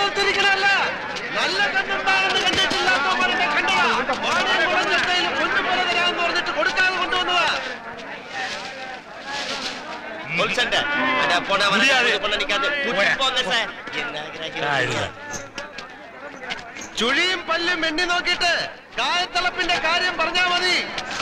വേർതിരിക്കണല്ല നല്ല കണ്ണുണ്ടാണെന്ന് കണ്ടിട്ടില്ലാത്തവരെ കണ്ടതാ വാണിയും കുളഞ്ഞിട്ടയിൽ പൊന്നുപോലെ തരാമെന്ന് പറഞ്ഞിട്ട് കൊടുക്കാതെ കൊണ്ടുവന്നതാ முல்சண்ட அட போன முடியாது. வந்து பண்ண நிக்காது கூட்டிட்டு போங்க சார் என்ன ஆகுறாங்க? ചുഴിയും പല്ലും എണ്ണി നോക്കിയിട്ട് കായത്തളപ്പിന്റെ കാര്യം പറഞ്ഞാ മതി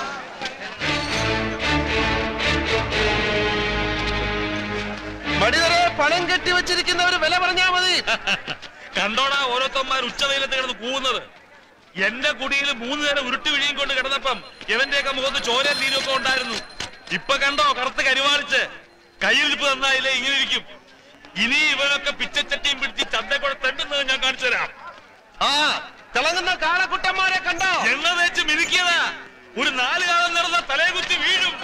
മടിതരെ പണം കെട്ടി വെച്ചിരിക്കുന്നവര് വില പറഞ്ഞാ മതി കണ്ടോടാ ഓരോരുത്തന്മാർ ഉച്ചവെയിലത്ത് കിടന്ന് കൂവുന്നത് എന്റെ കുടിയിൽ മൂന്ന് നേരം ഉരുട്ടി വിഴിയും കൊണ്ട് കിടന്നപ്പം ഇവന്റെയൊക്കെ മുഖത്ത് ചോരയും നീരൊക്കെ ഉണ്ടായിരുന്നു ഇപ്പൊ കണ്ടോ കറുത്ത് കരിവാളിച്ച് കയ്യിലിരിപ്പ് തന്നായില്ലേ ഇങ്ങനെ ഇരിക്കും ഇനി ഇവനൊക്കെ പിച്ചച്ചട്ടിയും പിടിച്ച് ചന്തക്കൂടെ തെണ്ടുന്നത് ഞാൻ കാണിച്ചു തരാം ആ തിളങ്ങുന്ന കാളക്കുട്ടന്മാരെ കണ്ടോ എണ്ണ തേച്ച് മിനുക്കിയതാ ഒരു നാല് കാലം നടന്ന തലയെ കുത്തി വീഴും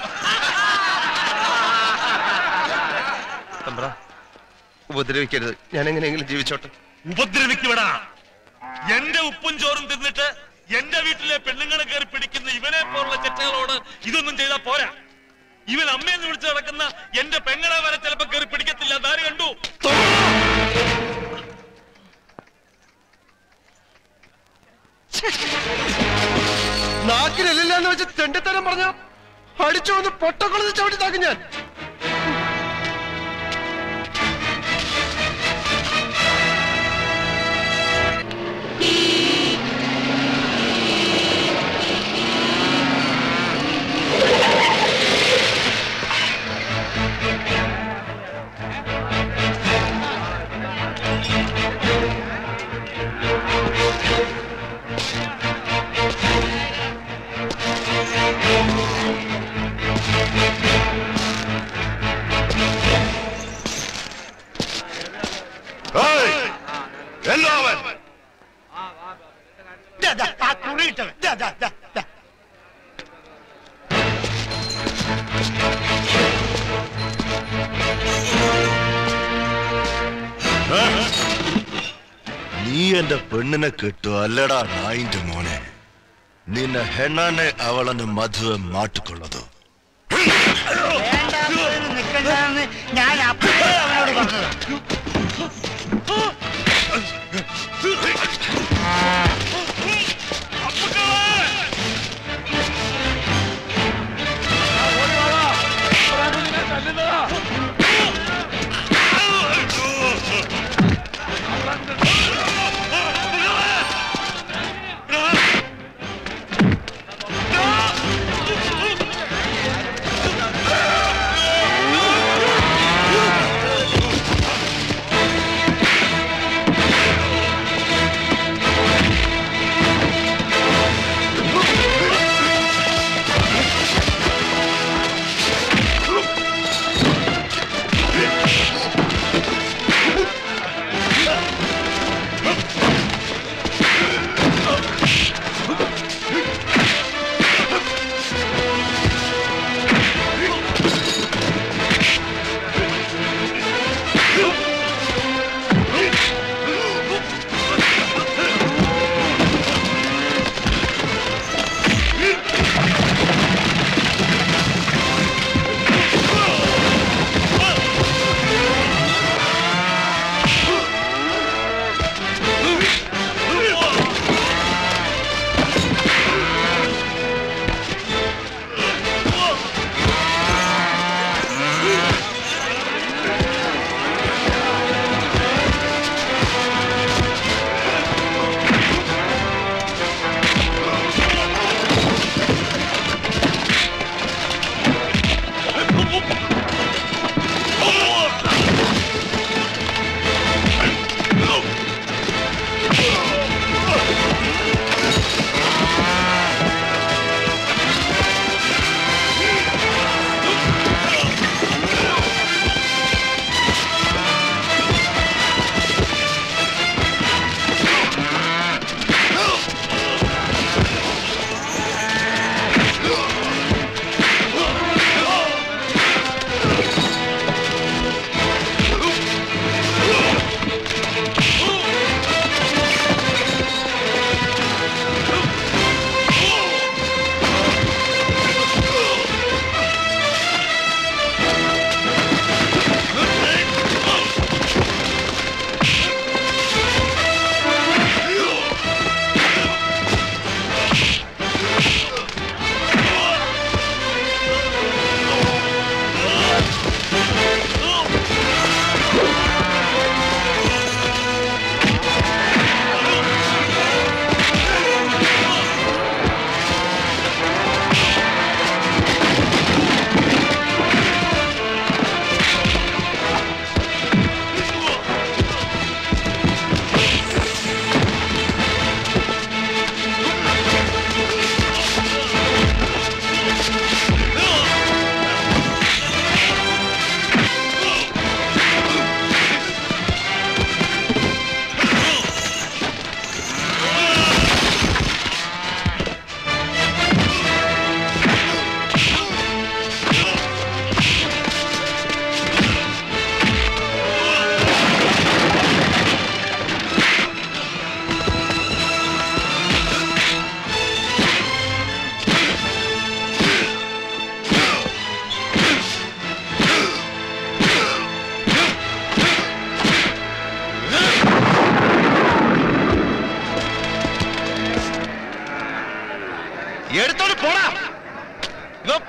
ഉപദ്രവിക്കരുത് ഞാൻ എങ്ങനെയെങ്കിലും ജീവിച്ചോട്ടെ ഉപദ്രവിക്കുവിടാ എന്റെ ഉപ്പും ചോറും തിന്നിട്ട് എന്റെ വീട്ടിലെ പെണ്ണുങ്ങളെ കയറി പിടിക്കുന്ന ഇവനെ പോലുള്ള ചെറ്റകളോട് ഇതൊന്നും ചെയ്താ പോരാ ഇവൻ അമ്മയെന്ന് വിളിച്ച് നടക്കുന്ന എന്റെ പെങ്ങളെ വരെ ചിലപ്പോ കയറി പിടിക്കത്തില്ല അതാര് കണ്ടു നാക്കിലില്ല എന്ന് വെച്ച് തെണ്ടിത്തരം പറഞ്ഞ അടിച്ചു വന്ന് പൊട്ടക്കുളത്ത് ചവിട്ടി താക്കും ഞാൻ എല്ലാവൻ നീ എന്റെ പെണ്ണിനെ കിട്ടു അല്ലടാ നായിന്റെ മോനെ നിന്നെ ഹെണ്ണാനെ അവളന് മധുവെ മാറ്റിക്കൊള്ളതു നിൽക്കണ്ടെന്ന് ഞാൻ അപ്പോഴേ അവനോട് പറഞ്ഞത് ആ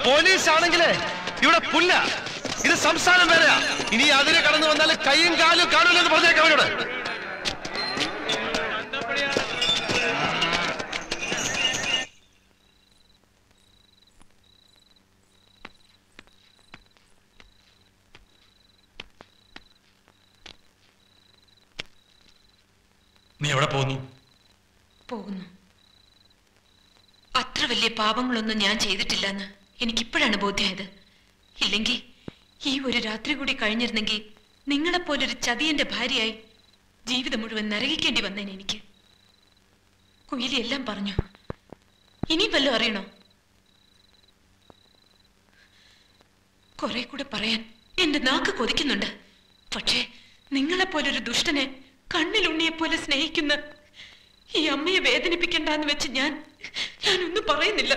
പോലീസ് ആണെങ്കിലേ ഇവിടെ പുല്ല ഇത് സംസ്ഥാനം വേറെയാ ഇനി അതിന് കടന്നു വന്നാൽ കൈയും കാലും കാണൂലെന്ന് പറഞ്ഞേക്കാം അവനോട് നീ എവിടെ പോകുന്നു പോകുന്നു അത്ര വലിയ പാപങ്ങളൊന്നും ഞാൻ ചെയ്തിട്ടില്ലെന്ന് എനിക്കിപ്പോഴാണ് ബോധ്യമായത് ഇല്ലെങ്കിൽ ഈ ഒരു രാത്രി കൂടി കഴിഞ്ഞിരുന്നെങ്കിൽ നിങ്ങളെപ്പോലൊരു ചതിയന്റെ ഭാര്യയായി ജീവിതം മുഴുവൻ നരകിക്കേണ്ടി വന്നേനെ എനിക്ക് കുയിലി എല്ലാം പറഞ്ഞു ഇനി വല്ലതും അറിയണോ കുറെ കൂടെ പറയാൻ എന്റെ നാക്ക് കൊതിക്കുന്നുണ്ട് പക്ഷേ നിങ്ങളെപ്പോലൊരു ദുഷ്ടനെ കണ്ണിലുണ്ണിയെ പോലെ സ്നേഹിക്കുന്ന ഈ അമ്മയെ വേദനിപ്പിക്കണ്ടെന്ന് വെച്ച് ഞാൻ ഞാനൊന്നും പറയുന്നില്ല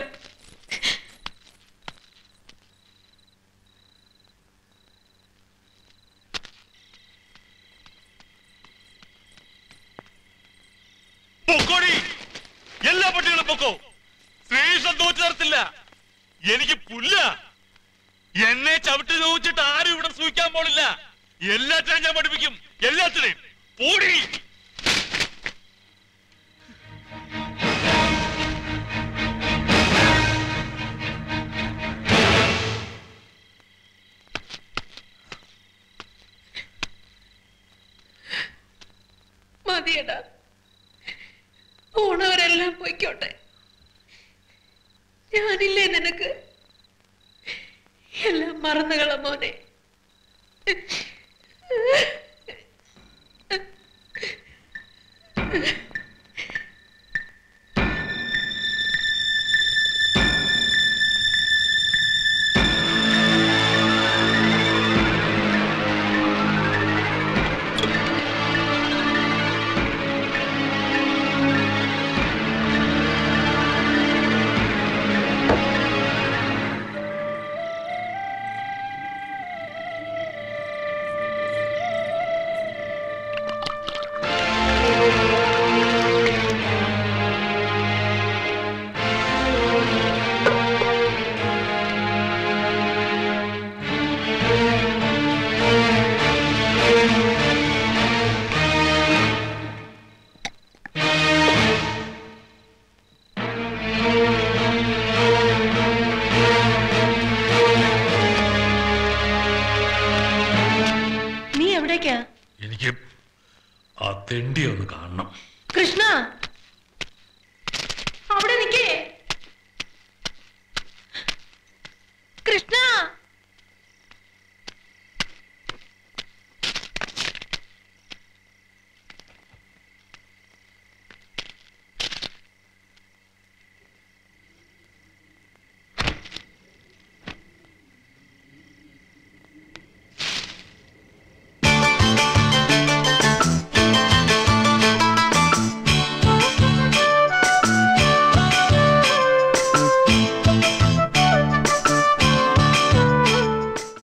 പൊക്കോടി എല്ലാ പട്ടികളും പൊക്കോ ശ്രീകൃഷ്ണൻ തോറ്റു തരത്തില്ല എനിക്ക് പുല്ല എന്നെ ചവിട്ടി നോച്ചിട്ട് ആരും ഇവിടെ സൂഹിക്കാൻ പോണില്ല എല്ലാറ്റിനെയും ഞാൻ പഠിപ്പിക്കും എല്ലാത്തിനെയും പോടി മതിയടാ പോണവരെല്ലാം പോയിക്കോട്ടെ ഞാനില്ലേ നിനക്ക് എല്ലാം മറന്നുകള മോനെ നീ എവിടേക്കാ എനിക്ക് ആ തെണ്ടി ഒന്ന് കാണണം കൃഷ്ണ അവിടെ നിക്കേ